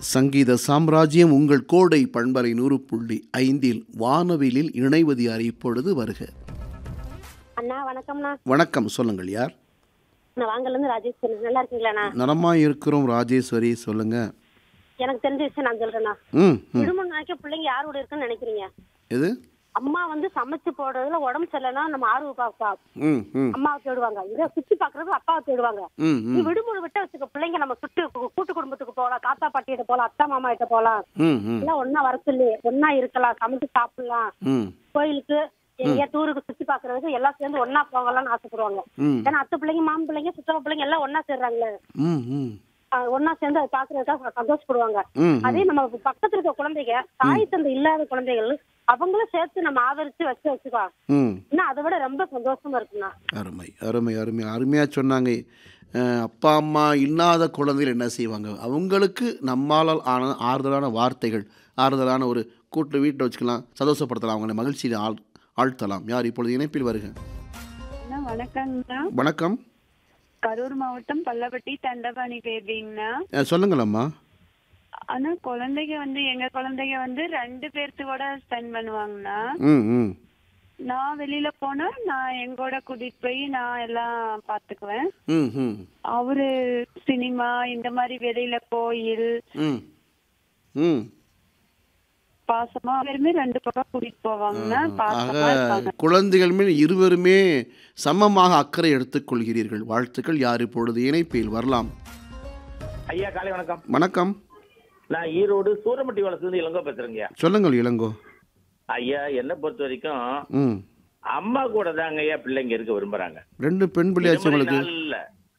சங்கீத சாம்ராஜ்யம் உங்கள் கோடை பண்பலை நூறு புள்ளி ஐந்தில் வானவிலில் இணைவது யார் இப்பொழுது வருக அண்ணா வணக்கம்ண்ணா வணக்கம் சொல்லுங்கள் யார் நான் வாங்கல இருந்து ராஜேஷ் பேசுறேன். நல்லா இருக்கீங்களாண்ணா நலமா இருக்கிறோம் ராஜேஸ்வரி சொல்லுங்க எனக்கு தெரிஞ்ச விஷயம் நான் சொல்றேண்ணா ம் ம் திருமணம் நினைக்க பிள்ளைங்க யாரோட இருக்குன்னு நினைக்கிறீங்க எது அம்மா வந்து சமைச்சு போடுறதுல உடம்பு சரியில்லைன்னா நம்ம ஆர்வ பாப்பா ம் ம் அம்மாவை தேடுவாங்க இதை சுத்தி பாக்குறது அப்பாவை தேடுவாங்க ம் நீ ம் விடுமுறை விட்டு வச்சுக்க பிள்ளைங்க நம்ம சுட்டு கு- கூட்டு குடும்பத்துக்கு போகலாம் தாத்தா பாட்டி கிட்ட போகலாம் அத்தா மாமா கிட்ட போகலாம் ம் ம் எல்லாம் ஒன்னா வர சொல்லி ஒன்னா இருக்கலாம் சமைச்சு சாப்பிடலாம் ம் கோயிலுக்கு எங்கேயா டூருக்கு சுத்தி பாக்குறதுக்கு எல்லாம் சேர்ந்து ஒன்னா போகலாம்னு ஆசைப்படுவாங்க ம் ஏன்னா அத்தை பிள்ளைங்க மாமன் பிள்ளைங்க சுத்தமா பிள்ளைங்க எல்லாம் ஒன்னா சேர்றாங்களே ம் ம் ஆஹ் ஒண்ணா சேர்ந்து அதை பாக்குறதுக்காக சந்தோஷப்படுவாங்க ம் அதே நம்ம பக்கத்துல இருக்க குழந்தைங்க தாய் தந்தை இல்லாத குழந்தைகள் அவங்களும் சேர்த்து நம்ம ஆதரிச்சு வச்சு வச்சுக்கோ ம் இன்னும் அதை விட ரொம்ப சந்தோஷமா இருக்குண்ணா அருமை அருமை அருமை அருமையாக சொன்னாங்க அஹ், அப்பா அம்மா இல்லாத குழந்தைகள் என்ன செய்வாங்க அவங்களுக்கு நம்மால் ஆன ஆறுதலான வார்த்தைகள் ஆறுதலான ஒரு கூட்டு வீட்டை வச்சுக்கலாம் சந்தோஷப்படுத்தலாம் அவங்களை மகிழ்ச்சியில் ஆள் ஆழ்த்தலாம் யார் இப்பொழுது இணைப்பில் வருக அண்ணா வணக்கங்கண்ணா வணக்கம் கரூர் மாவட்டம் பல்லப்பட்டி தண்டபாணி பேபிங்கண்ணா அஹ், சொல்லுங்களம்மா ஆனா குழந்தைங்க வந்து எங்க குழந்தைங்க வந்து ரெண்டு பேர்த்து கூட ஸ்பெண்ட் பண்ணுவாங்கண்ணா ம் ம் நான் வெளியில போனா நான் எங்கூட கூட்டிட்டு போய் நான் எல்லாம் பாத்துக்குவேன் ம் ம் அவரு சினிமா இந்த மாதிரி வெளியில கோயில் ம் ம் பாசமா அவருமே ரெண்டு பக்கம் கூட்டிட்டு போவாங்கண்ணா பாசமா ஆக இருப்பாங்க குழந்தைகள் மேல் இருவருமே சமமாக அக்கறை எடுத்துக்கொள்கிறீர்கள் வாழ்த்துக்கள் யார் இப்பொழுது இணைப்பில் வரலாம் ஐயா காலை வணக்கம் வணக்கம் நான் ஈரோடு சூரமட்டி வளர்த்துலேருந்து இளங்கோ பேசுறேங்க சொல்லுங்கள் இளங்கோ ஐயா என்னை பொறுத்த வரைக்கும் ம் அம்மா கூட தாங்க ஐயா பிள்ளைங்க இருக்க விரும்புறாங்க ரெண்டு பெண் பிள்ளையாச்சு விடுமுறை உங்களுக்கு நாள்ல